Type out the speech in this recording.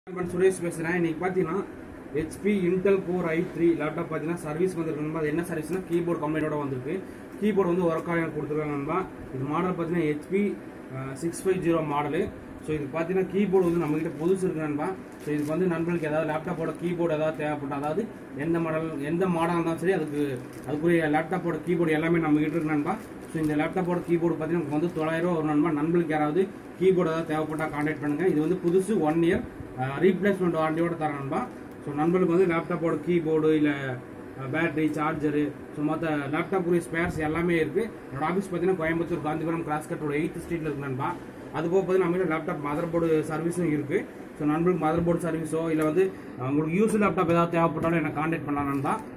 நான் சுரேஷ் பேசுகிறேன் இன்னைக்கு பார்த்தீங்கன்னா HP Intel core i three laptop பார்த்தீங்கன்னா சர்வீஸ் வந்திருக்கு நண்பா அது என்ன சர்வீஸ்னா கீபோர்ட் கம்ப்ளைண்டோட வந்திருக்கு கீபோர்டு வந்து ஒர்க் ஆகி கொடுத்துருக்காங்க நண்பா இது மாடல் பார்த்தீங்கன்னா HP six five zero model so இது பார்த்தீங்கன்னா கீபோர்டு வந்து நம்மகிட்ட புதுசு இருக்கு நண்பா ஸோ இதுக்கு வந்து நண்பர்களுக்கு ஏதாவது லேப்டாப்போட கீபோர்டு ஏதாவது தேவைப்பட்ட அதாவது எந்த மாடல் எந்த மாடல் இருந்தாலும் சரி அதுக்கு அதுக்குரிய லேப்டாப்போட கீபோர்டு எல்லாமே நம்ம கிட்ட இருக்கு நண்பா ஸோ இந்த லேப்டாப்போட கீபோர்டு பார்த்தீங்கன்னா நமக்கு வந்து தொள்ளாயிரம் ரூபா ஒரு நண்பா நண்பர்களுக்கு யாராவது கீபோர்டு ஏதாவது தேவைப்பட்டால் கான்டாக்ட் பண்ணுங்க இது வந்து புதுசு ஒன் இயர் ரீப்ளேஸ்மெண்ட் வாரண்டியோட தரேன் நண்பா ஸோ நண்பர்களுக்கு வந்து லேப்டாப்போட கீபோர்டு இல்லை பேட்டரி சார்ஜரு ஸோ மற்ற லேப்டாப்புடைய ஸ்பேர்ஸ் எல்லாமே இருக்கு என்னோட ஆஃபீஸ் பார்த்தீங்கன்னா கோயம்புத்தூர் காந்திபுரம் கிராஸ் கட்டோட எயித் ஸ்ட்ரீட்ல இருக்கு நண்பா அது போக பார்த்தீங்கன்னா நம்ம லேப்டாப் மதர் போர்டு சர்வீஸும் இருக்கு ஸோ நண்பர்களுக்கு மதர் போர்டு சர்வீஸோ இல்லை வந்து அஹ், உங்களுக்கு யூஸ் லேப்டாப் ஏதாவது தேவைப்பட்டாலும் எனக்கு கான்டாக்ட் பண்ணலாம் நண்பா